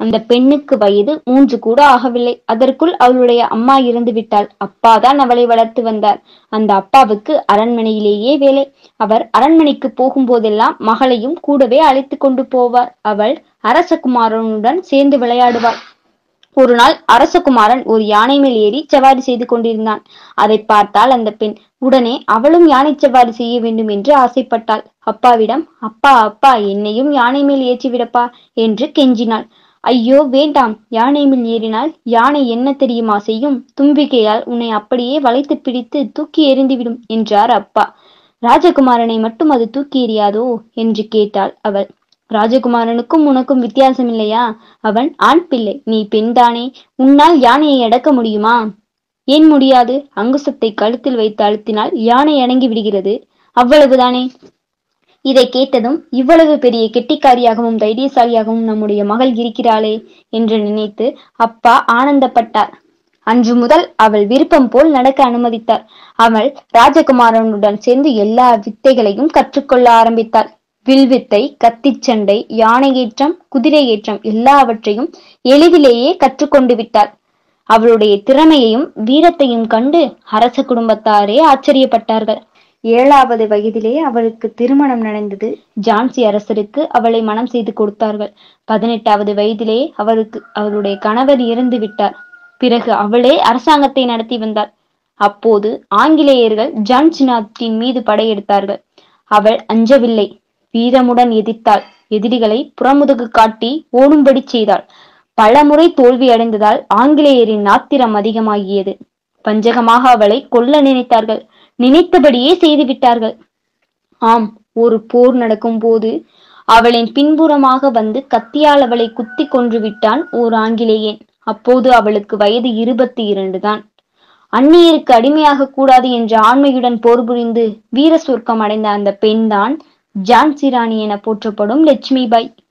அந்த பெண்ணுக்கு வயது மூன்று கூட ஆகவில்லை அதற்குள் அவளுடைய அம்மா இறந்து விட்டாள் அப்பாதான் அவளை வளர்த்து வந்தார் அந்த அப்பாவுக்கு அரண்மனையிலேயே வேலை அவர் அரண்மனைக்கு போகும்போதெல்லாம் மகளையும் கூடவே அழைத்து கொண்டு போவார் அவள் அரசகுமாரனுடன் சேர்ந்து விளையாடுவாள் ஒரு நாள் அரசகுமாரன் ஒரு யானை மேல் ஏறி சவாரி செய்து கொண்டிருந்தான் அதை பார்த்தால் அந்த பெண் உடனே அவளும் யானை சவாரி செய்ய வேண்டும் என்று ஆசைப்பட்டாள் அப்பாவிடம் அப்பா அப்பா என்னையும் யானை மேல் ஏற்றி விடப்பா என்று கெஞ்சினாள் ஐயோ வேண்டாம் யானை மேல் ஏறினால் யானை என்ன தெரியுமா செய்யும் தும்பிக்கையால் உன்னை அப்படியே வளைத்து பிடித்து தூக்கி எறிந்துவிடும் என்றார் அப்பா ராஜகுமாரனை மட்டும் அது தூக்கி எறியாதோ என்று கேட்டாள் அவள் ராஜகுமாரனுக்கும் உனக்கும் வித்தியாசம் இல்லையா அவன் ஆண் பிள்ளை நீ பெண்தானே உன்னால் யானையை அடக்க முடியுமா ஏன் முடியாது அங்குசத்தை கழுத்தில் வைத்து அழுத்தினால் யானை அடங்கி விடுகிறது அவ்வளவுதானே இதை கேட்டதும் இவ்வளவு பெரிய கெட்டிக்காரியாகவும் தைரியசாலியாகவும் நம்முடைய மகள் இருக்கிறாளே என்று நினைத்து அப்பா ஆனந்தப்பட்டார் அன்று முதல் அவள் விருப்பம் போல் நடக்க அனுமதித்தார் அவள் ராஜகுமாரனுடன் சேர்ந்து எல்லா வித்தைகளையும் கற்றுக்கொள்ள ஆரம்பித்தாள் வில்வித்தை கத்திச்சண்டை யானை ஏற்றம் குதிரை ஏற்றம் எல்லாவற்றையும் எளிதிலேயே கற்றுக்கொண்டு விட்டாள் அவளுடைய திறமையையும் வீரத்தையும் கண்டு அரச குடும்பத்தாரே ஆச்சரியப்பட்டார்கள் ஏழாவது வயதிலே அவளுக்கு திருமணம் நடந்தது ஜான்சி அரசருக்கு அவளை மனம் செய்து கொடுத்தார்கள் பதினெட்டாவது வயதிலே அவளுக்கு அவளுடைய கணவர் இறந்து விட்டார் பிறகு அவளே அரசாங்கத்தை நடத்தி வந்தாள் அப்போது ஆங்கிலேயர்கள் ஜான்சி நாட்டின் மீது படையெடுத்தார்கள் அவள் அஞ்சவில்லை வீரமுடன் எதிர்த்தாள் எதிரிகளை புறமுதுகு காட்டி ஓடும்படி செய்தாள் பலமுறை தோல்வி அடைந்ததால் ஆங்கிலேயரின் நாத்திரம் அதிகமாகியது பஞ்சகமாக அவளை கொல்ல நினைத்தார்கள் நினைத்தபடியே செய்து விட்டார்கள் ஆம் ஒரு போர் நடக்கும் போது அவளின் பின்புறமாக வந்து கத்தியால் அவளை குத்தி கொன்று விட்டான் ஓர் ஆங்கிலேயன் அப்போது அவளுக்கு வயது இருபத்தி இரண்டு தான் அந்நியருக்கு அடிமையாக கூடாது என்ற ஆண்மையுடன் போர் புரிந்து வீர சொர்க்கம் அடைந்த அந்த பெண்தான் ஜான்சி ராணி என போற்றப்படும் லட்சுமிபாய்